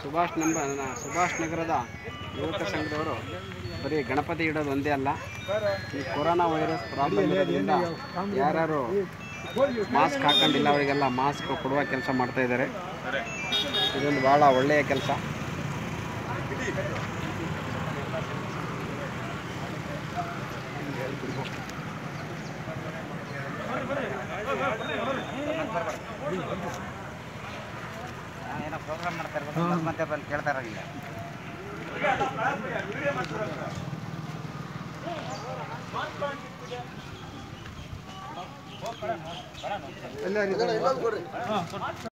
ಸುಭಾಷ್ ನಂಬ ಸುಭಾಷ್ ನಗರದ ಯುವಕ ಸಂಘದವರು ಬರೀ ಗಣಪತಿ ಇಡೋದು ಒಂದೇ ಅಲ್ಲ ಈ ಕೊರೋನಾ ವೈರಸ್ ಪ್ರಾಬ್ಲಮ್ ಇರೋದ್ರಿಂದ ಯಾರ್ಯಾರು ಮಾಸ್ಕ್ ಹಾಕೊಂಡಿಲ್ಲ ಅವರಿಗೆಲ್ಲ ಮಾಸ್ಕ್ ಕೊಡುವ ಕೆಲಸ ಮಾಡ್ತಾ ಇದ್ದಾರೆ ಇದೊಂದು ಭಾಳ ಒಳ್ಳೆಯ ಕೆಲಸ ಏನೋ ಪ್ರೋಗ್ರಾಮ್ ಮಾಡ್ತಾ ಇರ್ಬೋದು ಮತ್ತೆ ಬಂದು ಕೇಳ್ತಾ ಇರಲಿಲ್ಲ